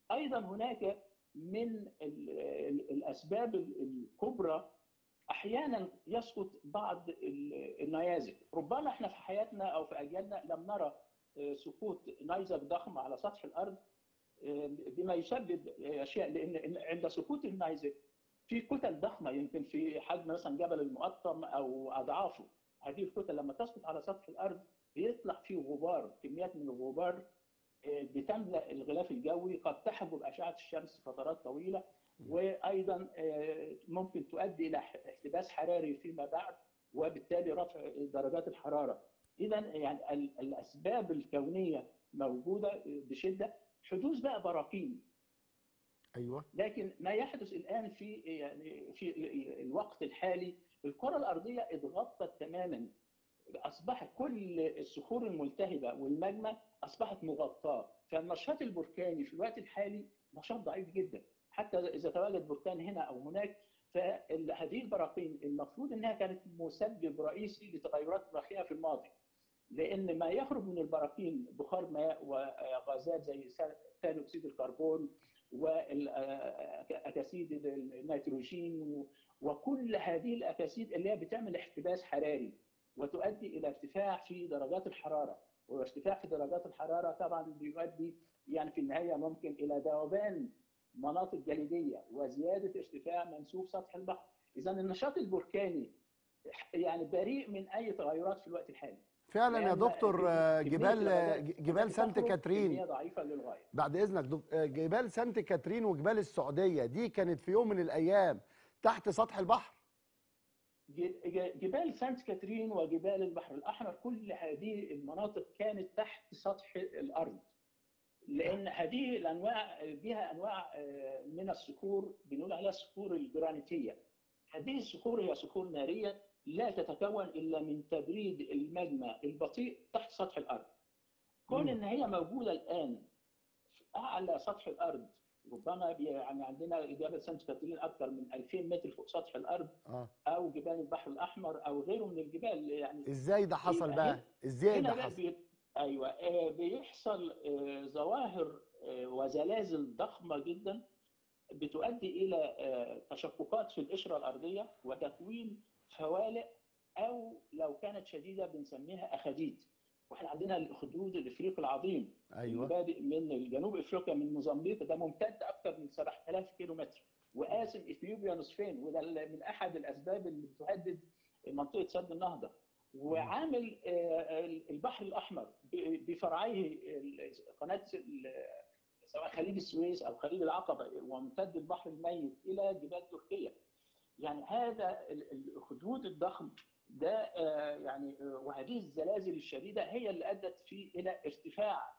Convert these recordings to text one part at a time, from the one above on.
ايضا هناك من الاسباب الكبرى احيانا يسقط بعض النيازك ربما احنا في حياتنا او في اجيالنا لم نرى سقوط نيزك ضخم على سطح الارض بما يسبب اشياء لان عند سقوط النيزك في كتل ضخمه يمكن في حجم مثلا جبل المقطم او اضعافه هذه الكتل لما تسقط على سطح الارض بيطلع فيه غبار كميات من الغبار بتملا الغلاف الجوي قد تحجب اشعه الشمس فترات طويله وايضا ممكن تؤدي الى احتباس حراري فيما بعد وبالتالي رفع درجات الحراره. اذا يعني الاسباب الكونيه موجوده بشده حدوث بقى براكين ايوه لكن ما يحدث الان في يعني في الوقت الحالي الكره الارضيه اتغطت تماما اصبح كل الصخور الملتهبه والماجما اصبحت مغطاه فالنشاط البركاني في الوقت الحالي نشاط ضعيف جدا حتى اذا تواجد بركان هنا او هناك فهذه البراكين المفروض انها كانت مسبب رئيسي لتغيرات مناخيه في الماضي لان ما يخرج من البراكين بخار ماء وغازات زي ثاني اكسيد الكربون واكاسيد النيتروجين وكل هذه الاكاسيد اللي هي بتعمل احتباس حراري وتؤدي الى ارتفاع في درجات الحراره وارتفاع في درجات الحراره طبعا بيؤدي يعني في النهايه ممكن الى ذوبان مناطق جليديه وزياده ارتفاع منسوب سطح البحر اذا النشاط البركاني يعني بريء من اي تغيرات في الوقت الحالي فعلا يا دكتور جبال جبال سانت كاترين ضعيفه للغايه بعد اذنك جبال سانت كاترين وجبال السعوديه دي كانت في يوم من الايام تحت سطح البحر جبال سانت كاترين وجبال البحر الاحمر كل هذه المناطق كانت تحت سطح الارض لان هذه الانواع بها انواع من الصخور بنقول عليها الصخور الجرانيتيه هذه الصخور هي صخور ناريه لا تتكون الا من تبريد الماجما البطيء تحت سطح الارض كون ان هي موجوده الان في اعلى سطح الارض ربما يعني عندنا جبل سانت كاترين اكثر من 2000 متر فوق سطح الارض آه. او جبال البحر الاحمر او غيره من الجبال يعني ازاي ده حصل بقى ازاي ده حصل بي... ايوه آه بيحصل آه ظواهر آه وزلازل ضخمه جدا بتؤدي الى آه تشققات في القشره الارضيه وتكوين فوالق او لو كانت شديده بنسميها اخاديد واحنا عندنا الخدود الافريقي العظيم ايوه بادئ من جنوب افريقيا من موزمبيق ده ممتد اكثر من 7000 كيلو متر وقاسم اثيوبيا نصفين وده من احد الاسباب اللي بتهدد منطقه سد النهضه وعامل البحر الاحمر بفرعيه قناه سواء خليج السويس او خليج العقبه وممتد البحر الميت الى جبال تركيا يعني هذا الخدود الضخم ده يعني وهذه الزلازل الشديده هي اللي ادت في الى ارتفاع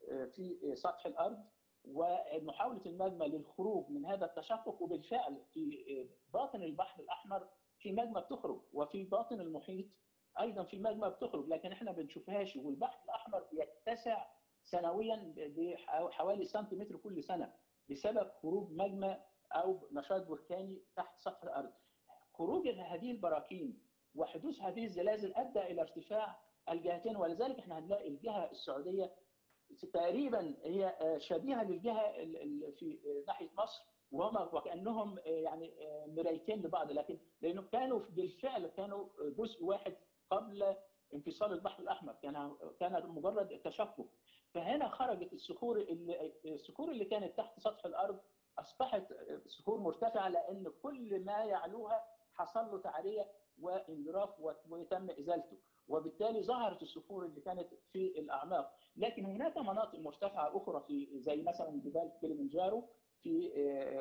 في سطح الارض ومحاوله الماجما للخروج من هذا التشقق وبالفعل في باطن البحر الاحمر في ماجما بتخرج وفي باطن المحيط ايضا في ماجما بتخرج لكن احنا ما بنشوفهاش والبحر الاحمر بيتسع سنويا بحوالي سنتيمتر كل سنه بسبب خروج ماجما او نشاط بركاني تحت سطح الارض. خروج هذه البراكين وحدوث هذه الزلازل ادى الى ارتفاع الجهتين ولذلك احنا هنلاقي الجهه السعوديه تقريبا هي شبيهه للجهه في ناحيه مصر وهم وكانهم يعني مرايتين لبعض لكن لانه كانوا بالفعل كانوا جزء واحد قبل انفصال البحر الاحمر كان كان مجرد تشقق فهنا خرجت الصخور اللي الصخور اللي كانت تحت سطح الارض اصبحت صخور مرتفعه لان كل ما يعلوها حصل له تعريه وانجراف وتم ازالته وبالتالي ظهرت الصخور اللي كانت في الاعماق لكن هناك مناطق مرتفعه اخرى في زي مثلا جبال كليمنجارو في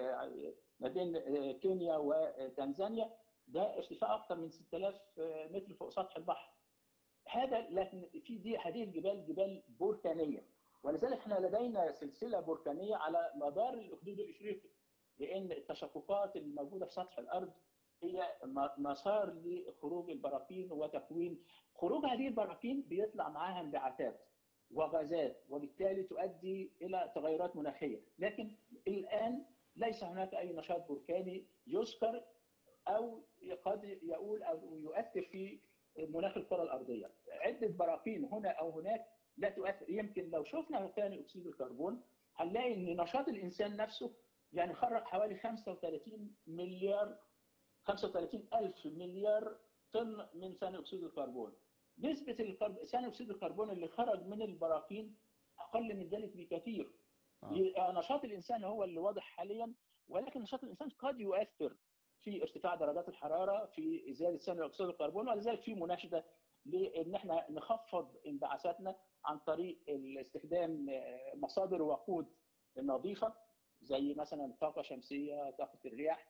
ما بين كينيا وتنزانيا ده ارتفاع اكثر من 6000 متر فوق سطح البحر هذا لكن في دي هذه الجبال جبال بركانيه ولذلك احنا لدينا سلسله بركانيه على مدار الحدود الافريقي لان التشققات الموجوده في سطح الارض هي مسار لخروج البراكين وتكوين خروج هذه البراكين بيطلع معاها انبعاثات وغازات وبالتالي تؤدي الى تغيرات مناخيه لكن الان ليس هناك اي نشاط بركاني يذكر او قد يقول او يؤثر في مناخ الكره الارضيه عده براكين هنا او هناك لا تؤثر يمكن لو شفنا ثاني اكسيد الكربون هنلاقي ان نشاط الانسان نفسه يعني خرج حوالي 35 مليار 35 الف مليار طن من ثاني اكسيد الكربون نسبه الكرب... ثاني اكسيد الكربون اللي خرج من البراكين اقل من ذلك بكثير آه. نشاط الانسان هو اللي واضح حاليا ولكن نشاط الانسان قد يؤثر في ارتفاع درجات الحراره في ازاله ثاني اكسيد الكربون ولذلك في مناشده لان احنا نخفض انبعاثاتنا عن طريق استخدام مصادر وقود نظيفه زي مثلا طاقه شمسيه، طاقه الرياح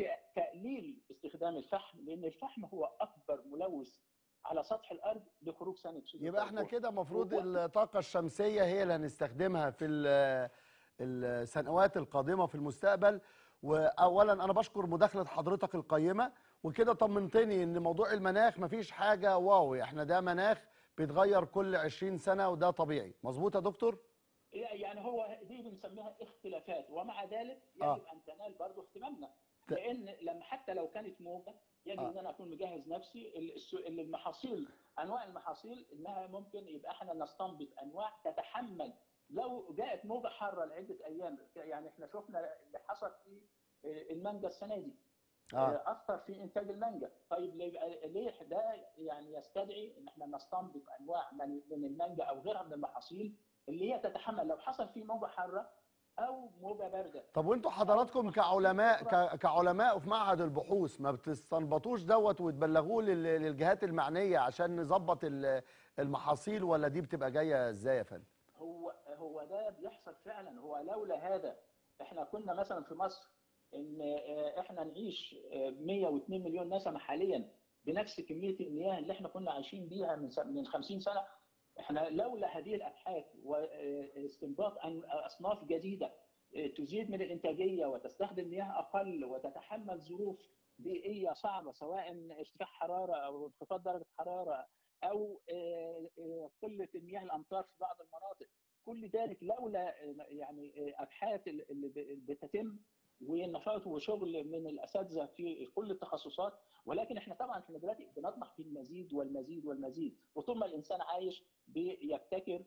وتقليل استخدام الفحم لان الفحم هو اكبر ملوث على سطح الارض لخروج ثاني اكسيد يبقى احنا الكربون. كده المفروض هو- الطاقه الشمسيه هي اللي هنستخدمها في ال- السنوات القادمه في المستقبل واولا انا بشكر مداخله حضرتك القيمه وكده طمنتني ان موضوع المناخ مفيش حاجه واو احنا ده مناخ بيتغير كل 20 سنه وده طبيعي مظبوط يا دكتور يعني هو دي بنسميها اختلافات ومع ذلك يجب آه. ان تنال برضه اهتمامنا ت- لان لما حتى لو كانت موجه يجب آه. ان انا اكون مجهز نفسي الس- المحاصيل انواع المحاصيل انها ممكن يبقى احنا نستنبط انواع تتحمل لو جاءت موجه حاره لعده ايام يعني احنا شفنا اللي حصل في المانجا السنه دي اه اثر في انتاج المانجا طيب ليه ليه ده يعني يستدعي ان احنا نستنبط انواع من من المانجا او غيرها من المحاصيل اللي هي تتحمل لو حصل في موجه حاره او موجه بارده طب وانتوا حضراتكم كعلماء ك- كعلماء في معهد البحوث ما بتستنبطوش دوت وتبلغوه لل- للجهات المعنيه عشان نظبط ال- المحاصيل ولا دي بتبقى جايه ازاي يا فندم هو هو ده بيحصل فعلا هو لولا هذا احنا كنا مثلا في مصر ان آه، احنا نعيش آه، 102 مليون نسمه حاليا بنفس كميه المياه اللي احنا كنا عايشين بيها من س- من 50 سنه احنا لولا هذه الابحاث واستنباط أن- اصناف جديده آه، تزيد من الانتاجيه وتستخدم مياه اقل وتتحمل ظروف بيئيه صعبه سواء ارتفاع حراره او انخفاض درجه حراره او آه، آه، قله المياه الامطار في بعض المناطق كل ذلك لولا آه، يعني آه، ابحاث اللي ب- بتتم ونشاط وشغل من الاساتذه في كل التخصصات ولكن احنا طبعا احنا دلوقتي بنطمح في المزيد والمزيد والمزيد وطول ما الانسان عايش بيبتكر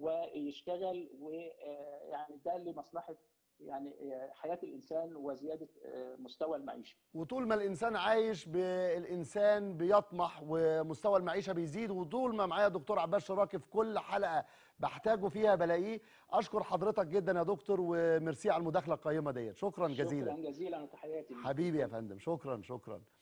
ويشتغل ويعني ده لمصلحه يعني آه، حياه الانسان وزياده آه، مستوى المعيشه. وطول ما الانسان عايش بالانسان بيطمح ومستوى المعيشه بيزيد وطول ما معايا دكتور عباس شراكي في كل حلقه بحتاجه فيها بلاقيه اشكر حضرتك جدا يا دكتور وميرسي على المداخله القيمه ديت شكرا جزيلا شكرا جزيلا وتحياتي ليك. حبيبي يا فندم شكرا شكرا